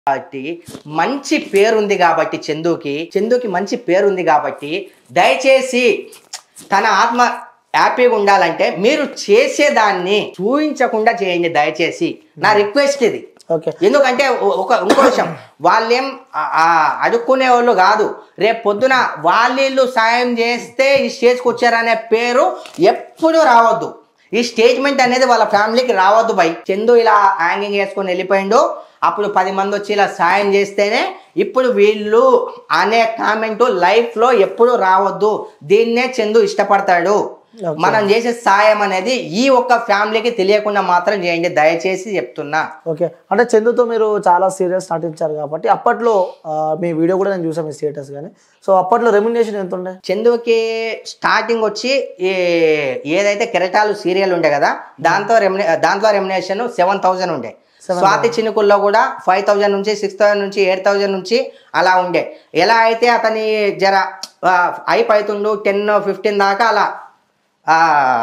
కాబట్టి మంచి పేరుంది కాబట్టి చందుకి చందుకి మంచి పేరుంది కాబట్టి దయచేసి తన ఆత్మ హ్యాపీగా ఉండాలంటే మీరు చేసేదాన్ని చూపించకుండా చేయండి దయచేసి నా రిక్వెస్ట్ ఇది ఓకే ఎందుకంటే ఒ- ఒక ఇంకో విషయం వాళ్ళేం ఆ- ఆ అడుక్కునే వాళ్ళు కాదు రేపు పొద్దున వాళ్ళు సాయం చేస్తే ఈ స్టేజ్కి వచ్చారనే పేరు ఎప్పుడు రావద్దు ఈ స్టేట్మెంట్ అనేది వాళ్ళ ఫ్యామిలీకి రావద్దు బై చందు ఇలా హ్యాంగింగ్ వేసుకొని వెళ్ళిపోయిండు అప్పుడు పది మంది వచ్చి ఇలా సాయం చేస్తేనే ఇప్పుడు వీళ్ళు అనే కామెంట్ లైఫ్లో ఎప్పుడు రావద్దు దీన్నే చందు ఇష్టపడతాడు Okay. మనం చేసే సాయం అనేది ఈ ఒక్క ఫ్యామిలీకి తెలియకుండా మాత్రం చేయండి దయచేసి చెప్తున్నా ఓకే అంటే చందుతో మీరు చాలా సీరియస్ నటించారు కాబట్టి అప్పట్లో ఆ, మీ వీడియో కూడా నేను చూసాను మీ స్టేటస్ కానీ సో అప్పట్లో రెమ్యునేషన్ ఎంత ఉండే చందుకి స్టార్టింగ్ వచ్చి ఈ ఏదైతే కెరటాలు సీరియల్ ఉండే కదా దాంతో రెమ్యునే దాంట్లో రెమ్యునేషన్ సెవెన్ థౌజండ్ ఉండే స్వాతి చినుకుల్లో కూడా ఫైవ్ థౌజండ్ నుంచి సిక్స్ థౌజండ్ నుంచి ఎయిట్ థౌజండ్ నుంచి అలా ఉండే ఎలా అయితే అతని జర హైప్ అవుతుండు టెన్ ఫిఫ్టీన్ దాకా అలా ఆ,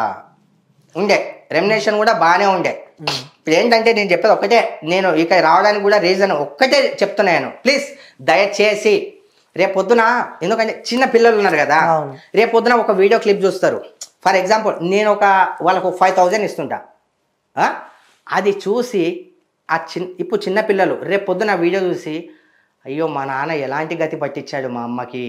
ఉండే రెమ్యునేషన్ కూడా బాగానే ఉండే ఇప్పుడు ఏంటంటే నేను చెప్పేది ఒక్కటే నేను ఇక రావడానికి కూడా రీజన్ ఒక్కటే చెప్తున్నాను ప్లీజ్ దయచేసి రేపు పొద్దున ఎందుకంటే చిన్న పిల్లలు ఉన్నారు కదా అవును. రేపు పొద్దున ఒక వీడియో క్లిప్ చూస్తారు ఫర్ ఎగ్జాంపుల్ నేను ఒక వాళ్ళకు ఫైవ్ థౌజండ్ ఇస్తుంటా ఆ? అది చూసి ఆ చిన్ ఇప్పుడు చిన్న పిల్లలు రేపు పొద్దున ఆ వీడియో చూసి అయ్యో మా నాన్న ఎలాంటి గతి పట్టించాడు మా అమ్మకి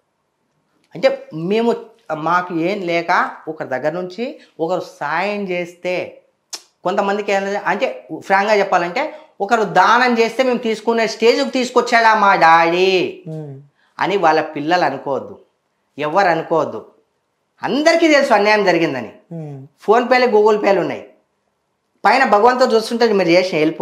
అంటే మేము మాకు ఏం లేక ఒకరి దగ్గర నుంచి ఒకరు సాయం చేస్తే కొంతమందికి ఏంటంటే- అంటే ఫ్రాంక్గా చెప్పాలంటే ఒకరు దానం చేస్తే మేము తీసుకునే స్టేజ్కి తీసుకొచ్చాడా మా డాడీ ఉమ్. అని వాళ్ళ పిల్లలు అనుకోవద్దు ఎవరు అనుకోవద్దు అందరికీ తెలుసు అన్యాయం జరిగిందని ఉమ్. ఫోన్పేలు గూగుల్ పేలు ఉన్నాయి పైన భగవంతుడు చూస్తుంటే మీరు చేసిన హెల్ప్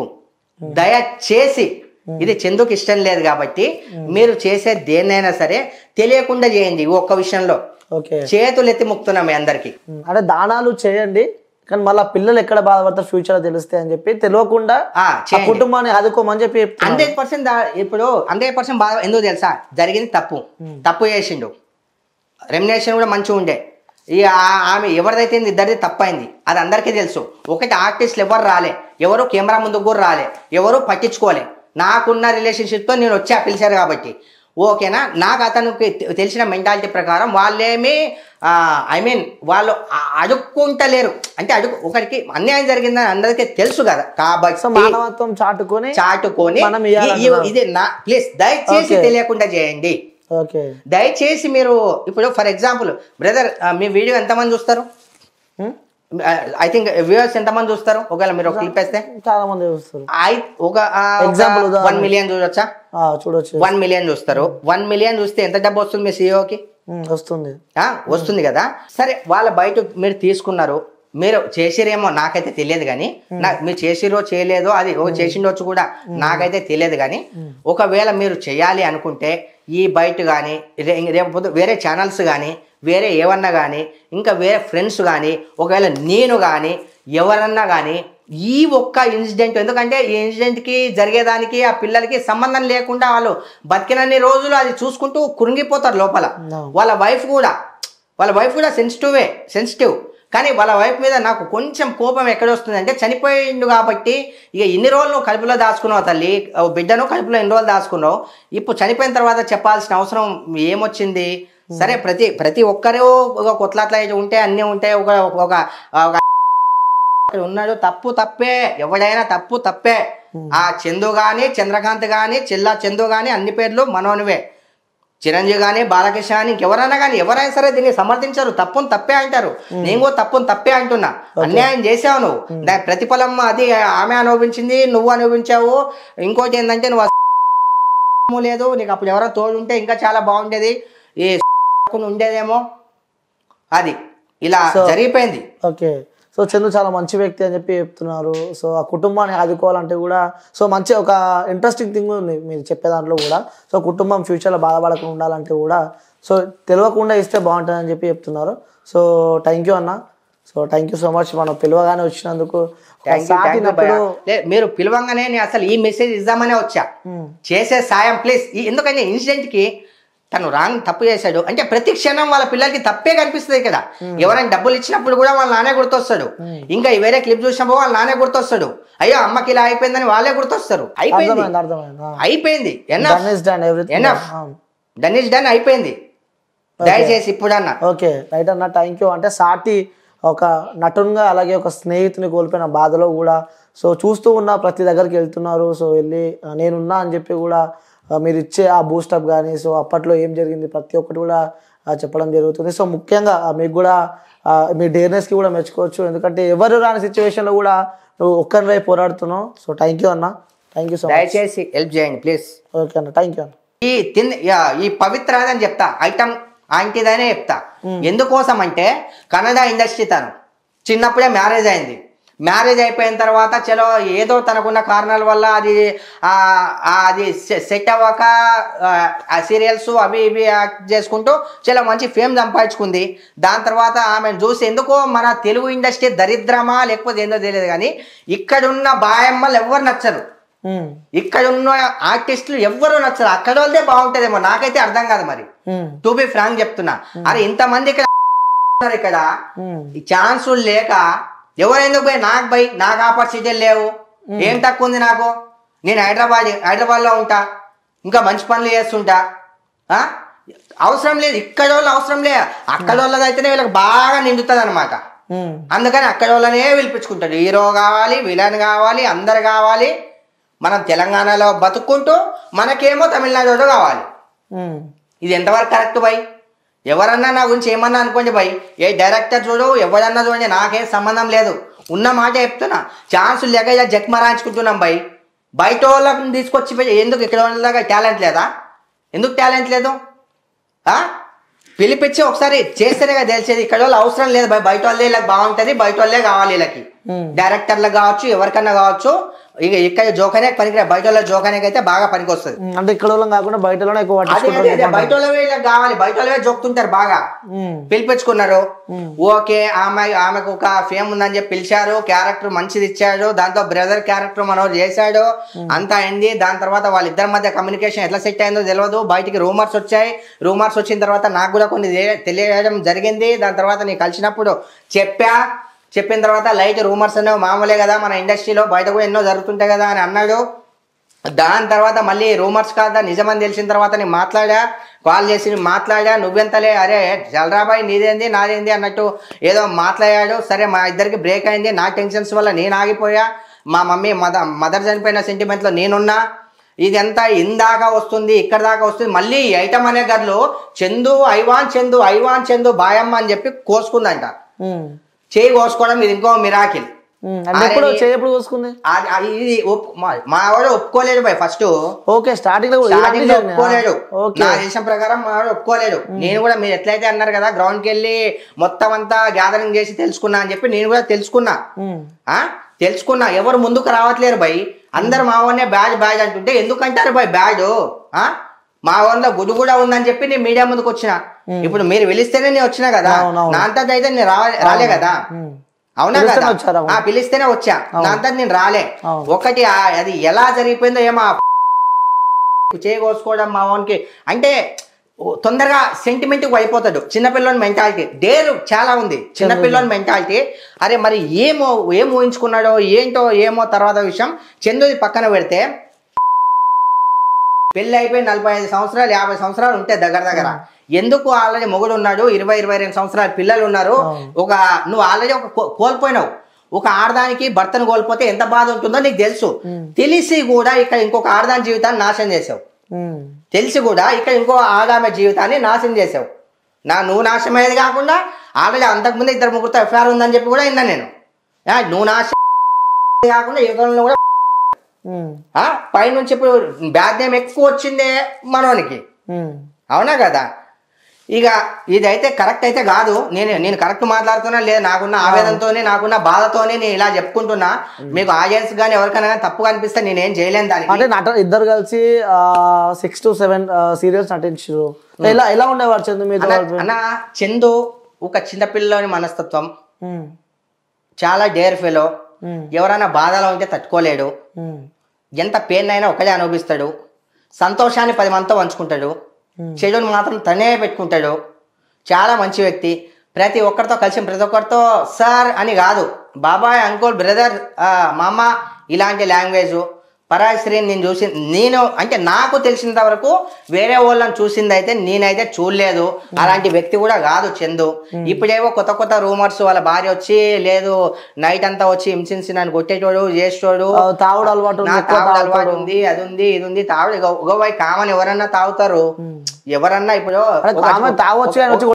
దయచేసి ఇది చందుకు ఇష్టం లేదు కాబట్టి మీరు చేసే దేన్నైనా సరే తెలియకుండా చేయండి ఈ ఒక్క విషయంలో ఓకే చేతులు ఎత్తి ముక్తున్నాం మీ అందరికి ఉమ్. అంటే దానాలు చేయండి కానీ మళ్ళీ పిల్లలు ఎక్కడ బాధపడతారు ఫ్యూచర్ తెలుస్తాయి అని చెప్పి తెలియకుండా ఆ, ఆ చేయండి కుటుంబాన్ని ఆదుకోమని చెప్పి చెప్తున్నారు. హండ్రెడ్ పర్సెంట్ ఇప్పుడు హండ్రెడ్ పర్సెంట్ బాగా ఎందుకు తెలుసా జరిగింది తప్పు తప్పు చేసిండు రెమ్యునేషన్ కూడా మంచిగా ఉండే ఈ ఆ- ఆమె ఎవరిదైతే ఇద్దరిది తప్పైంది అది అందరికీ తెలుసు ఒకటి ఆర్టిస్టులు ఎవరు రాలే ఎవరు కెమెరా ముందుకు కూడా రాలే ఎవరు పట్టించుకోలే నాకున్న రిలేషన్షిప్తో నేను వచ్చా పిలిచారు కాబట్టి ఓకేనా నాకు అతనికి తె- తెలిసిన మెంటాలిటీ ప్రకారం వాళ్ళేమి ఐ మీన్ వాళ్ళు అ- అడుక్కుంటలేరు అంటే అడుగు ఒకరికి అన్యాయం జరిగిందని అందరికీ తెలుసు కదా సో కాబట్టి మానవత్వం చాటుకొని చాటుకొని మనం ఈ- ఈ- ఇయ్యాలనుకున్నాం. ఇది నా ప్లీజ్ దయచేసి Okay. తెలియకుండా చేయండి ఓకే దయచేసి మీరు ఇప్పుడు ఫర్ ఎగ్జాంపుల్ బ్రదర్ మీ వీడియో ఎంతమంది చూస్తారు ఉమ్. ఐ థింక్ వ్యూవర్స్ ఎంతమంది చూస్తారు ఒకవేళ మీరు ఒక క్లిప్ వేస్తే చాలా మంది చూస్తారు ఐ ఒక Example ఉదాహరణ. వన్ మిలియన్ చూడొచ్చా ఆ, చూడొచ్చు వన్ మిలియన్ చూస్తారు వన్ మిలియన్ చూస్తే ఎంత డబ్బు వస్తుంది మీ సీఈఓకి ఉమ్, వస్తుంది వస్తుంది కదా సరే వాళ్ళ బయట మీరు తీసుకున్నారు మీరు చేసిరేమో నాకైతే తెలియదు కానీ నా మీరు చేసిరో చేయలేదో అది ఓ చేసిండొచ్చు కూడా నాకైతే తెలియదు కానీ ఒకవేళ మీరు చేయాలి అనుకుంటే ఈ బయట కానీ రేపు పొద్దు వేరే ఛానల్స్ కానీ వేరే ఏమన్నా కానీ ఇంకా వేరే ఫ్రెండ్స్ కానీ ఒకవేళ నేను కానీ ఎవరన్నా కానీ ఈ ఒక్క ఇన్సిడెంట్ ఎందుకంటే ఈ ఇన్సిడెంట్కి జరిగేదానికి ఆ పిల్లలకి సంబంధం లేకుండా వాళ్ళు బతికినన్ని రోజులు అది చూసుకుంటూ కురింగిపోతారు లోపల No. వాళ్ళ వైఫ్ కూడా వాళ్ళ వైఫ్ కూడా సెన్సిటివే సెన్సిటివ్ కానీ వాళ్ళ వైఫ్ మీద నాకు కొంచెం కోపం ఎక్కడ వస్తుంది అంటే చనిపోయిండు కాబట్టి ఇక ఇన్ని రోజులు నువ్వు కడుపులో దాచుకున్నావు తల్లి ఓ బిడ్డను కడుపులో ఎన్ని రోజులు దాచుకున్నావు ఇప్పుడు చనిపోయిన తర్వాత చెప్పాల్సిన అవసరం ఏమొచ్చింది సరే ప్రతి ప్రతి ఒక్కరు ఒక కొట్లాట్ల ఉంటే అన్నీ ఉంటాయి ఒక ఒక ఒక ఇక్కడ ఉన్నాడు తప్పు తప్పే ఎవడైనా తప్పు తప్పే ఆ చందు గాని చంద్రకాంత్ గాని చిల్లా చందు గాని అన్ని పేర్లు మనోనివే చిరంజీవి కానీ బాలకృష్ణ కానీ ఇంకెవరైనా కానీ ఎవరైనా సరే దీన్ని సమర్థించరు తప్పును తప్పే అంటారు నేను కూడా తప్పును తప్పే అంటున్నా అన్యాయం చేసావు నువ్వు దాని ప్రతిఫలం అది ఆమె అనుభవించింది నువ్వు అనుభవించావు ఇంకోటి ఏంటంటే నువ్వు అసలు లేదు నీకు అప్పుడు ఎవరో తోడు ఉంటే ఇంకా చాలా బాగుండేది ఈ ఉండేదేమో అది ఇలా So- జరిగిపోయింది ఓకే సో చందు చాలా మంచి వ్యక్తి అని చెప్పి చెప్తున్నారు సో ఆ కుటుంబాన్ని ఆదుకోవాలంటే కూడా సో మంచి ఒక ఇంట్రెస్టింగ్ థింగ్ ఉంది మీరు చెప్పే దాంట్లో కూడా సో కుటుంబం ఫ్యూచర్లో బాధపడకుండా ఉండాలంటే కూడా సో తెలియకుండా ఇస్తే బాగుంటుందని చెప్పి చెప్తున్నారు సో థ్యాంక్ యూ అన్న so thank you so much మనం పిలవగానే వచ్చినందుకు ఒక Thank you, సాటి thank you నటుడు భయ్యా. లే, మీరు పిలవంగానే నేను అసలు ఈ మెసేజ్ ఇద్దామనే వచ్చా ఉమ్, చేసే సాయం ప్లీజ్ ఎందుకంటే ఇన్సిడెంట్ కి తను రాంగ్ తప్పు చేశాడు అంటే ప్రతి క్షణం వాళ్ళ పిల్లలకి తప్పే కనిపిస్తుంది ఇక్కడ ఎవరైనా డబ్బులు ఇచ్చినప్పుడు కూడా వాళ్ళ నానే గుర్తొస్తాడు ఇంకా ఈ వేరే క్లిప్ చూసినప్పుడు వాళ్ళ నానే గుర్తొస్తాడు అయ్యో అమ్మకి ఇలా అయిపోయిందని వాళ్ళే గుర్తొస్తారు అయిపోయింది అర్థమైంది అర్థమైంది అయిపోయింది done is done everything enough done is done అయిపోయింది దయచేసి ఇప్పుడన్నా ఓకే రైట్ అన్న థ్యాంక్ యూ అంటే సాటి ఒక నటునిగా అలాగే ఒక స్నేహితుని కోల్పోయిన బాధలో కూడా సో చూస్తూ ఉన్న ప్రతి దగ్గరికి వెళ్తున్నారు సో వెళ్ళి ఆ, నేనున్నా అని చెప్పి కూడా ఆ, మీరు ఇచ్చే ఆ బూస్టప్ కానీ సో అప్పట్లో ఏం జరిగింది ప్రతి ఒక్కటి కూడా ఆ, చెప్పడం జరుగుతుంది సో ముఖ్యంగా ఆ, మీకు కూడా ఆ, మీ డేర్నెస్కి కూడా మెచ్చుకోవచ్చు ఎందుకంటే ఎవరు రాని సిచ్యువేషన్లో కూడా నువ్వు ఒక్కరివై పోరాడుతున్నావు సో థ్యాంక్ యూ అన్న థ్యాంక్ యూ సో మచ్ దయచేసి హెల్ప్ చేయండి ప్లీజ్ ఓకే అన్న థ్యాంక్ యూ అన్న ఈ తిన్ యా, ఈ పవిత్రదని చెప్తా ఐటమ్ ఆంటీదనే చెప్తా ఎందుకోసం అంటే కన్నడ ఇండస్ట్రీ తను చిన్నప్పుడే మ్యారేజ్ అయింది మ్యారేజ్ అయిపోయిన తర్వాత చలో ఏదో తనకున్న కారణాల వల్ల అది ఆ, ఆ, అది సెట్ అవ్వక ఆ, ఆ సీరియల్స్ అవి ఇవి యాక్ట్ చేసుకుంటూ చాలా మంచి ఫేమ్ సంపాదించుకుంది దాని తర్వాత ఆమెను చూసి ఎందుకో మన తెలుగు ఇండస్ట్రీ దరిద్రమా లేకపోతే ఏందో తెలియదు కానీ ఇక్కడున్న బాయమ్మలు ఎవరు నచ్చరు ఉమ్, ఇక్కడ ఉన్న ఆర్టిస్టులు ఎవ్వరూ నచ్చరు అక్కడ వాళ్ళదే బాగుంటదేమో నాకైతే అర్థం కాదు మరి ఉమ్, టు బి ఫ్రాంక్ చెప్తున్నా అరే ఇంతమంది ఇక్కడ ఉన్నారు ఇక్కడ ఉమ్, ఈ ఛాన్సులు లేక ఎవరెందుకు పోయి నాకు పోయి నాకు ఆపర్చునిటీలు లేవు ఏం తక్కువ ఉంది నాకు నేను హైదరాబాద్ హైదరాబాద్లో ఉంటా ఇంకా మంచి పనులు చేస్తుంటా ఆ? అవసరం లేదు ఇక్కడ వాళ్ళు అవసరం లేదు అక్కడ వాళ్ళది అయితేనే వీళ్ళకి బాగా నిండుతుంది అనమాట ఉమ్, అందుకని అక్కడ వాళ్ళనే పిలిపించుకుంటాడు హీరో కావాలి విలన్ కావాలి అందరు కావాలి మనం తెలంగాణలో బతుక్కుంటూ మనకేమో తమిళనాడు కావాలి ఉమ్, ఇది ఎంతవరకు కరెక్ట్ బై ఎవరన్నా నా గురించి ఏమన్నా అనుకోండి బై ఏ డైరెక్టర్ చూడు ఎవరన్నా చూడండి నాకేం సంబంధం లేదు ఉన్న మాట చెప్తున్నా ఛాన్సులు లేక ఇలా జగ్మరాయించుకుంటున్నాం బై బయట వాళ్ళని తీసుకొచ్చి పె- ఎందుకు ఇక్కడ వాళ్ళగా టాలెంట్ లేదా ఎందుకు టాలెంట్ లేదు ఆ? పిలిపించి ఒకసారి చేస్తేనే కదా తెలిసేది ఇక్కడ వాళ్ళు అవసరం లేదు బై బయట వాళ్ళే ఇలా బాగుంటుంది బయట వాళ్ళే కావాలి వీళ్ళకి ఉమ్. డైరెక్టర్లకు కావచ్చు ఎవరికన్నా కావచ్చు ఇక ఇక్కడ జోకనే పనికి బయట వాళ్ళ జోకనేకి అయితే బాగా పనికి వస్తుంది ఉమ్, అంటే ఇక్కడ వాళ్ళం కాకుండా బయట వాళ్ళనే ఎక్కువ అదే అదే అదే పట్టించుకుంటారు బయట వాళ్ళవే ఇలా కావాలి బయట వాళ్ళవే జోకుతుంటారు బాగా ఉమ్, పిలిపించుకున్నారు ఉమ్. ఓకే ఆమె ఆమెకు ఒక ఫేమ్ ఉందని చెప్పి పిలిచారు క్యారెక్టర్ మంచిది ఇచ్చాడు దాంతో బ్రదర్ క్యారెక్టర్ మనోడు చేశాడు అంతా అయింది దాని తర్వాత వాళ్ళిద్దరి మధ్య కమ్యూనికేషన్ ఎట్లా సెట్ అయిందో తెలియదు బయటికి రూమర్స్ వచ్చాయి రూమర్స్ వచ్చిన తర్వాత నాకు కూడా కొన్ని తెలియ- తెలియజేయడం జరిగింది దాని తర్వాత నేను కలిసినప్పుడు చెప్పా చెప్పిన తర్వాత లైట్ రూమర్స్ అనేవి మామూలే కదా మన ఇండస్ట్రీలో బయట కూడా ఎన్నో జరుగుతుంటాయి కదా అని అన్నాడు దాని తర్వాత మళ్ళీ రూమర్స్ కాదా నిజమని తెలిసిన తర్వాత నేను మాట్లాడా కాల్ చేసి మాట్లాడా నువ్వెంతలే అరే జలరాబాయ్ నీదేంది నాదేంది అన్నట్టు ఏదో మాట్లాడాడు సరే మా ఇద్దరికి బ్రేక్ అయింది నా టెన్షన్స్ వల్ల నేను ఆగిపోయా మా మమ్మీ మదర్ మదర్ చనిపోయిన సెంటిమెంట్లో నేనున్నా ఇదంతా ఇందాక వస్తుంది ఇక్కడ దాకా వస్తుంది మళ్ళీ ఈ ఐటమ్ అనే గర్లు చందు ఐవాన్ చందు ఐవాన్ చందు బాయమ్మ అని చెప్పి కోసుకుందంట ఉమ్, చేయి కోసుకోవడం ఇది ఇంకో మిరాకిల్ ఉమ్, అంటే ఎప్పుడు చేయి ఎప్పుడు కోసుకుంది అది- అది ఇది ఒప్- మా- మా వాడు ఒప్పుకోలేదు బాయ్ ఫస్ట్ ఓకే స్టార్టింగ్ లో కూడా స్టార్టింగ్ ఇవన్నీ లో ఒప్పుకోలేడు జరిగినాయా? ఓకే నా దేశం ప్రకారం మా వాడు ఒప్పుకోలేడు నేను కూడా మీరు ఎట్లయితే అన్నారు కదా గ్రౌండ్ కి వెళ్ళి మొత్తం అంతా గ్యాదరింగ్ చేసి తెలుసుకున్నా అని చెప్పి నేను కూడా తెలుసుకున్నా ఉమ్, ఆ తెలుసుకున్నా ఎవరు ముందుకు రావట్లేరు బై అందరు మా వాడినే బ్యాడ్ బ్యాడ్ అంటుంటే ఎందుకంటారు బై బ్యాడ్ ఆ మా వాళ్ళ గుడి కూడా ఉందని చెప్పి నేను మీడియా ముందుకు వచ్చిన ఇప్పుడు మీరు పిలిస్తేనే నేను వచ్చినా కదా అవునవును. నా అంతా అయితే నేను రా- రాలే కదా ఉమ్, అవునా పిలిస్తేనే కదా వచ్చారా? ఆ పిలిస్తేనే వచ్చా నా అంతా నేను రాలే అవును. ఒకటి ఆ- అది ఎలా జరిగిపోయిందో ఏమో ఆ చేయకోసుకోవడం మా వానికి అంటే ఓ తొందరగా సెంటిమెంట్ అయిపోతాడు చిన్నపిల్లని మెంటాలిటీ డేరు చాలా ఉంది చిన్నపిల్లని మెంటాలిటీ అరే మరి ఏమో ఏం ఊహించుకున్నాడో ఏంటో ఏమో తర్వాత విషయం చందుది పక్కన పెడితే పెళ్లి అయిపోయి నలభై ఐదు సంవత్సరాలు యాభై సంవత్సరాలు ఉంటాయి దగ్గర దగ్గర ఎందుకు ఆల్రెడీ మొగుడు ఉన్నాడు ఇరవై ఇరవై రెండు సంవత్సరాల పిల్లలు ఉన్నారు ఒక నువ్వు ఆల్రెడీ ఒక కో- కోల్పోయినావు ఒక ఆడదానికి భర్తను కోల్పోతే ఎంత బాధ ఉంటుందో నీకు తెలుసు తెలిసి కూడా ఇక్కడ ఇంకొక ఆడదాని జీవితాన్ని నాశనం చేసావు ఉమ్, తెలిసి కూడా ఇక్కడ ఇంకో ఆడామె జీవితాన్ని నాశనం చేసావు నా నువ్వు నాశనం అయ్యేది కాకుండా ఆల్రెడీ అంతకుముందు ఇద్దరు ముగ్గురితో ఎఫ్ఐఆర్ ఉందని చెప్పి కూడా విన్నా నేను ఆ, నువ్వు నాశనం కాకుండా యువతంలో కూడా ఉమ్, ఆ, పైనుంచి ఇప్పుడు బ్యాడ్ నేమ్ ఎక్కువ వచ్చిందే మనోనికి ఉమ్, అవునా కదా ఇక ఇదైతే కరెక్ట్ అయితే కాదు నేను నేను కరెక్ట్ మాట్లాడుతున్నా లేదు నాకున్న ఆవేదనతోనే నాకున్న బాధతోనే నేను ఇలా చెప్పుకుంటున్నా మీకు ఆడియన్స్ కానీ ఎవరికైనా కానీ తప్పుగా అనిపిస్తే నేనేం చేయలేను దానికి అంటే నట ఇద్దరు కలిసి సిక్స్ టు సెవెన్ సీరియల్స్ నటించారు ఎలా ఎలా ఉండేవారు చందు మీతో అన్న- అన్న చందు ఒక చిన్నపిల్లని మనస్తత్వం ఉమ్, చాలా డేర్ ఫెలో ఉమ్, ఎవరైనా బాధలో ఉంటే తట్టుకోలేడు ఉమ్, ఎంత పెయిన్ అయినా ఒకడే అనుభవిస్తాడు సంతోషాన్ని పది మందితో పంచుకుంటాడు చెడుని మాత్రం తనే పెట్టుకుంటాడు చాలా మంచి వ్యక్తి ప్రతి ఒక్కరితో కలిసి ప్రతి ఒక్కరితో సార్ అని కాదు బాబాయ్ అంకుల్ బ్రదర్ మామ ఇలాంటి లాంగ్వేజ్ పరాయి స్త్రీని నేను చూసి నేను అంటే నాకు తెలిసినంత వరకు వేరే వాళ్ళని చూసింది అయితే నేనైతే చూడలేదు అలాంటి వ్యక్తి కూడా కాదు చందు ఇప్పుడేవో కొత్త కొత్త రూమర్స్ వాళ్ళ భార్య వచ్చి లేదు నైట్ అంతా వచ్చి హింసించి నన్ను కొట్టేటోడు చేసేటోడు ఆ, తాగుడు అలవాటు ఉంది, నా ఎక్కువ తాగుడు తాగుతాడు. అలవాటు ఉంది అది ఉంది ఇది ఉంది తాగుడు గోవాయి కామన్ ఎవరన్నా తాగుతారు ఎవరన్నా ఇప్పుడు అరే ఒక- కామన్ తాగొచ్చు కానీ వచ్చి